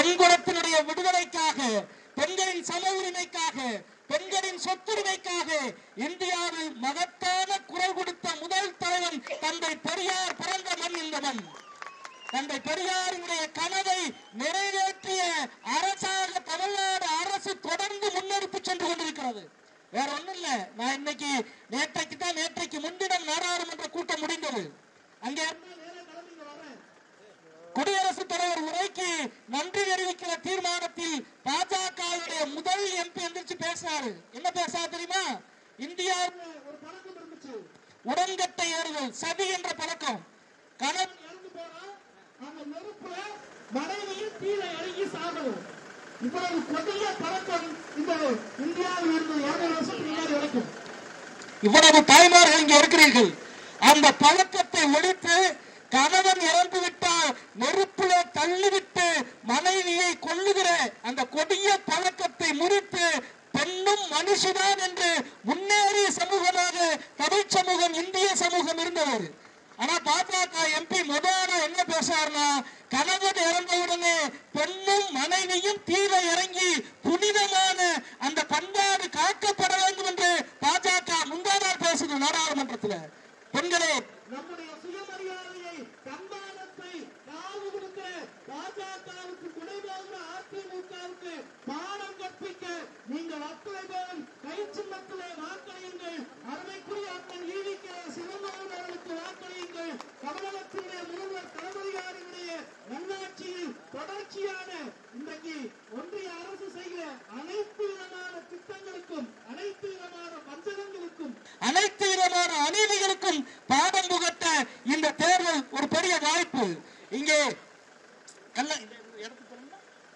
பெண் குலத்தினுடைய விடுதலைக்காக பெண்களின் சம உரிமைக்காக பெண்களின் சொத்துரிமைக்காக இந்தியாவில் மகத்தான குரல் கொடுத்த முதல் தலைவன் தந்தை பெரியார் பிறந்த மண் இந்த மண் தந்தை பெரியாரினுடைய கனவை நிறைவேற்றிய அரசாக தமிழ்நாடு அரசு தொடர்ந்து முன்னெடுத்து சென்று கொண்டிருக்கிறது வேற ஒண்ணும் இல்ல நான் இன்னைக்கு நேற்றைக்கு தான் நேற்றைக்கு முன்தினம் நாடாளுமன்ற கூட்டம் முடிந்தது அங்கே இருந்து நேரா கிளம்பி இங்க வர்றேன். குடியரசுத் தலைவர் உரைக்கு நன்றி தெரிவிக்கிற தீர்மானத்தில் பாஜகவுடைய முதல் எம்பி எந்திரிச்சு பேசினாரு என்ன பேசாரு தெரியுமா இந்தியாவில் ஒரு பழக்கம் இருந்துச்சு உடன்கட்டை ஏறுதல் சதி என்ற பழக்கம் கணவன் இறந்து போனா அந்த நெருப்புல மனைவியும் கீழே இறங்கி சாகணும் இவ்வளவு கொடிய பழக்கம் இந்த இந்தியாவில் இருந்து இருநூறு வருஷத்துக்கு முன்னாடி வரைக்கும் இவ்வளவு தாய்மார்கள் இங்கே இருக்கிறீர்கள் அந்த பழக்கத்தை ஒழித்து கணவன் இறந்து விட்டால் நெருப்புல தள்ளிவிட்டு மனைவியை கொல்லுகிற அந்த கொடிய பழக்கத்தை முறித்து பெண்ணும் மனுஷதான் என்று முன்னேறிய சமூகமாக தமிழ் சமூகம் இந்திய சமூகம் இருந்தவர் ஆனா பாஜக எம்பி முதல்ல என்ன பேசாருன்னா கணவன் இறந்தவுடனே பெண்ணும் மனைவியும் தீர இறங்கி புனிதமான அந்த பண்பாடு காக்கப்பட வேண்டும் என்று பாஜக முந்தானார் பேசுது நாடாளுமன்றத்துல பெண்களே நம்முடைய சுயமரியாதையை தன்மானத்தை காவு கொடுக்கிற பாஜகவுக்கு துணைபோகிற அதிமுகவுக்கு பாடம் கற்பிக்க நீங்கள் அத்தனை பேரும் கை சின்னத்திலே வாக்களியுங்கள் அருமைக்குரிய அண்ணன் ஈவிக்கிற சிவமோகன் அவர்களுக்கு வாக்களியுங்கள் கமலத்தினுடைய முதல்வர் தளபதியாரினுடைய நல்லாட்சியில் தொடர்ச்சியான இன்றைக்கு ஒன்றிய அரசு செய்கிற அனைத்து விதமான திட்டங்களுக்கும் அனைத்து விதமான வஞ்சகங்களுக்கும் அனைத்து விதமான அநீதிகளுக்கும் பாடம் புகட்ட இந்த தேர்தல் ஒரு பெரிய வாய்ப்பு இங்கே கல்ல இந்த இடத்துக்கு போறோம்னா?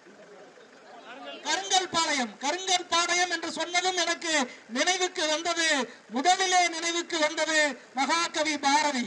கருங்கல் பாளையம் கருங்கல் பாளையம் என்று சொன்னதும் எனக்கு நினைவுக்கு வந்தது முதலிலே நினைவுக்கு வந்தது மகாகவி பாரதி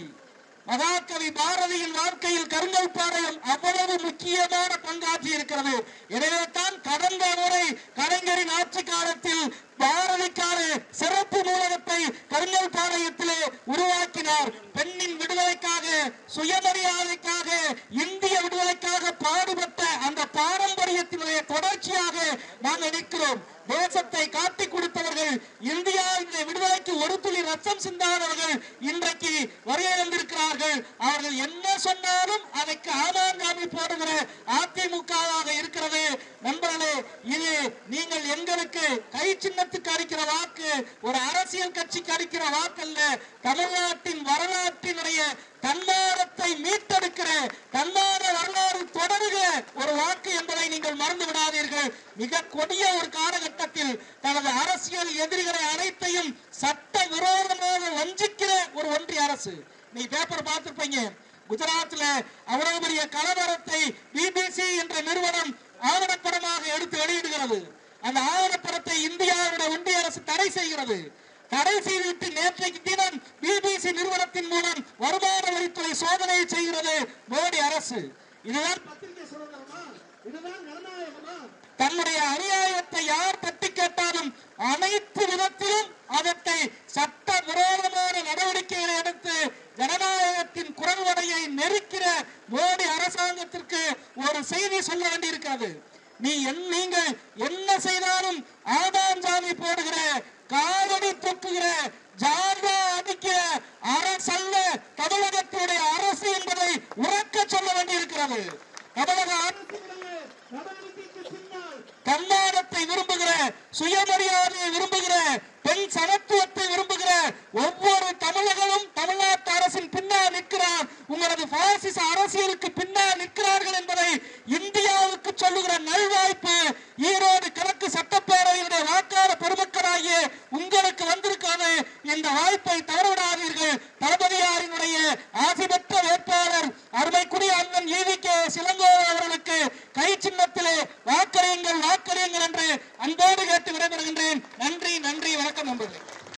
மகாகவி பாரதியின் வாழ்க்கையில் கருங்கல் பாளையம் அவ்வளவு முக்கியமான பங்காற்றி இருக்கிறது எனவே தான் கடந்த முறை கலைஞரின் ஆட்சி காலத்தில் பாரதிக்கான சிறப்பு நூலகத்தை கருங்கல் பாளையத்திலே உருவாக்கினார் பெண்ணின் விடுதலைக்காக சுயமரியாதைக்காக இந்திய விடுதலைக்காக பாடுபட்ட அந்த பாரம்பரியத்தினுடைய தொடர்ச்சியாக நாங்கள் நிற்கிறோம் தேசத்தை காட்டிக் கொடுத்தவர்கள் இந்தியாவினுடைய விடுதலைக்கு ஒரு துளி ரத்தம் சிந்தாதவர்கள் இன்றைக்கு வருகை வந்திருக்கிறார்கள் அவர்கள் என்ன சொன்னாலும் அதற்கு ஆமாங்காமி போடுகிற அதிமுகவாக இருக்கிறது நண்பர்களே இது நீங்கள் எங்களுக்கு கை சின்னத்துக்கு அளிக்கிற வாக்கு ஒரு அரசியல் கட்சிக்கு அளிக்கிற வாக்கு அல்ல தமிழ்நாட்டின் வரலாற்றினுடைய தன்மானத்தை மீட்டெடுக்கிற தன்மான வரலாறு தொடருகிற ஒரு வாக்கு என்பதை நீங்கள் மறந்து விடாதீர்கள் மிக கொடிய ஒரு காலகட்டத்தில் தனது அரசியல் எதிரிகளை அனைத்தையும் சட்ட விரோதமாக வஞ்சிக்கிற ஒரு ஒன்றிய அரசு நீ பேப்பர் பார்த்திருப்பீங்க குஜராத்ல அவ்வளவு பெரிய கலவரத்தை பிபிசி என்ற நிறுவனம் ஆவணப்படமாக எடுத்து வெளியிடுகிறது அந்த ஆவணப்படத்தை இந்தியாவுடைய ஒன்றிய அரசு தடை செய்கிறது தடை செய்துவிட்டு நேற்றைக்கு தினம் பிபிசி நிறுவனத்தின் மூலம் வருமான வரித்துறை சோதனை செய்கிறது மோடி அரசு இதுதான் பத்திரிகை சுதந்திரமா இதுதான் ஜனநாயகமா தன்னுடைய அநியாயத்தை யார் தட்டி கேட்டாலும் அனைத்து விதத்திலும் அதற்கு சட்ட விரோதமான நடவடிக்கைகளை எடுத்து ஜனநாயகத்தின் குரல் வடையை நெருக்கிற மோடி அரசாங்கத்திற்கு ஒரு செய்தி சொல்ல வேண்டியிருக்கிறது நீ என்- நீங்கள் என்ன செய்தாலும் ஆதாம் சாமி போடுகிற காவடி தூக்குகிற ஜார்வா அடிக்கிற அரசல்ல தமிழகத்தினுடைய அரசு என்பதை உறக்க சொல்ல வேண்டியிருக்கிறது தமிழக அரசுடைய நடவடிக்கைக்கு பின்னால் தன்மானத்தை விரும்புகிற சுயமரியாதையை விரும்புகிற பெண் சமத்துவத்தை விரும்புகிற ஒவ்வொரு தமிழர்களும் தமிழ்நாட்டு அரசின் பின்னால் நிற்கிறார் உங்களது பாசிச அரசியலுக்கு பின்னால் நிற்கிறார்கள் என்பதை இந்தியாவுக்கு சொல்லுகிற நல்வாய்ப்பு ஈரோடு கிழக்கு சட்ட